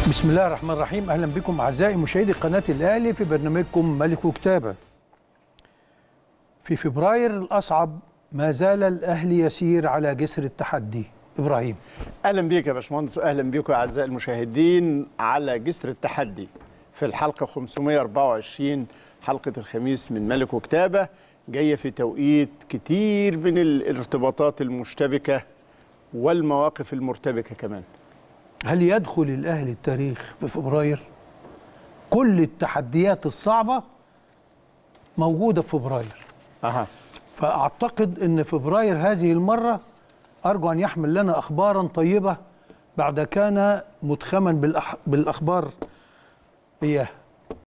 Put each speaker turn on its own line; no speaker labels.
بسم الله الرحمن الرحيم اهلا بكم اعزائي مشاهدي قناه الاهلي في برنامجكم ملك وكتابه. في فبراير الاصعب ما زال الاهلي يسير على جسر التحدي. ابراهيم
اهلا بيك يا باشمهندس واهلا بيكم اعزائي المشاهدين على جسر التحدي في الحلقه 524 حلقه الخميس من ملك وكتابه جايه في توقيت كتير من الارتباطات المشتبكه والمواقف المرتبكه كمان.
هل يدخل الاهلي التاريخ في فبراير؟ كل التحديات الصعبه موجوده في فبراير.
اها
فاعتقد ان فبراير هذه المره ارجو ان يحمل لنا اخبارا طيبه بعد كان متخما بالأح... بالاخبار اياه